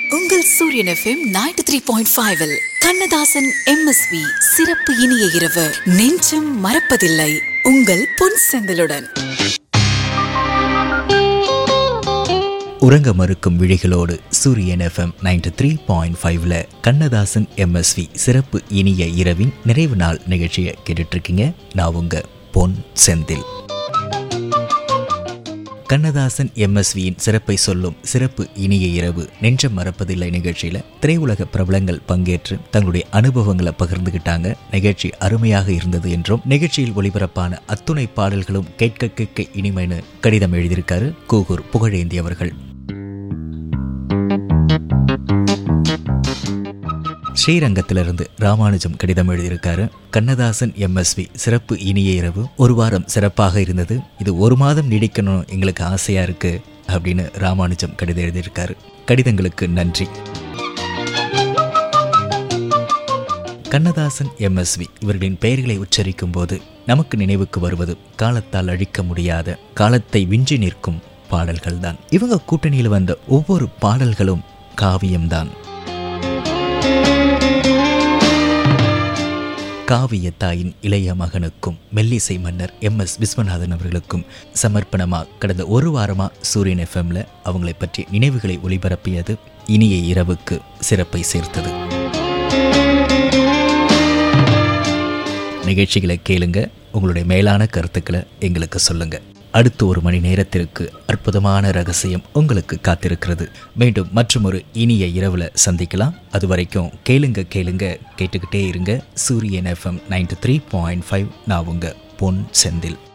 உங்கள் Suryan FM ninety three point five Kannadasan MSV சிறப்பு இனிய இரவு நெஞ்சம் மறப்பதில்லை உங்கள் பொன் செந்திலுடன் உறங்க மறுக்கும் விழிகளோடு சூரியன் எஃப்எம் நைன்டி த்ரீ பாயிண்ட் ஃபைவ்ல கண்ணதாசன் எம்எஸ்வி சிறப்பு இனிய இரவின் நிறைவு நாள் நிகழ்ச்சியை கேட்டுட்டு இருக்கீங்க நான் உங்க பொன் செந்தில் கண்ணதாசன் எம்எஸ்வியின் சிறப்பை சொல்லும் சிறப்பு இனிய இரவு நெஞ்சம் மறப்பதில்லை நிகழ்ச்சியில் திரையுலக பிரபலங்கள் பங்கேற்று தங்களுடைய அனுபவங்களை பகிர்ந்துகிட்டாங்க நிகழ்ச்சி அருமையாக இருந்தது என்றும் நிகழ்ச்சியில் ஒளிபரப்பான அத்துணை பாடல்களும் கேட்க கேட்க இனிமைன்னு கடிதம் எழுதியிருக்காரு கூகூர் புகழேந்தி அவர்கள் ஸ்ரீரங்கத்திலிருந்து ராமானுஜம் கடிதம் எழுதியிருக்காரு கண்ணதாசன் எம்எஸ்வி சிறப்பு இனிய இரவு ஒரு வாரம் சிறப்பாக இருந்தது இது ஒரு மாதம் நீடிக்கணும் எங்களுக்கு ஆசையா இருக்கு அப்படின்னு ராமானுஜம் கடிதம் எழுதியிருக்காரு கடிதங்களுக்கு நன்றி கண்ணதாசன் எம்எஸ்வி இவர்களின் பெயர்களை உச்சரிக்கும் போது நமக்கு நினைவுக்கு வருவது காலத்தால் அழிக்க முடியாத காலத்தை விஞ்சி நிற்கும் பாடல்கள்தான் இவங்க கூட்டணியில் வந்த ஒவ்வொரு பாடல்களும் காவியம்தான் காவிய தாயின் இளைய மகனுக்கும் மெல்லிசை மன்னர் எம் எஸ் விஸ்வநாதன் அவர்களுக்கும் சமர்ப்பணமா கடந்த ஒரு வாரமா சூரியன் எஃப்எம்ல அவங்களை பற்றிய நினைவுகளை ஒளிபரப்பியது இனிய இரவுக்கு சிறப்பை சேர்த்தது நிகழ்ச்சிகளை கேளுங்க உங்களுடைய மேலான கருத்துக்களை எங்களுக்கு சொல்லுங்க அடுத்த ஒரு மணி நேரத்திற்கு அற்புதமான ரகசியம் உங்களுக்கு காத்திருக்கிறது மீண்டும் மற்றும் ஒரு இனிய இரவுல சந்திக்கலாம் அது வரைக்கும் கேளுங்க கேளுங்க கேட்டுக்கிட்டே இருங்க Suryan FM ninety three point five நான் உங்க பொன் செந்தில்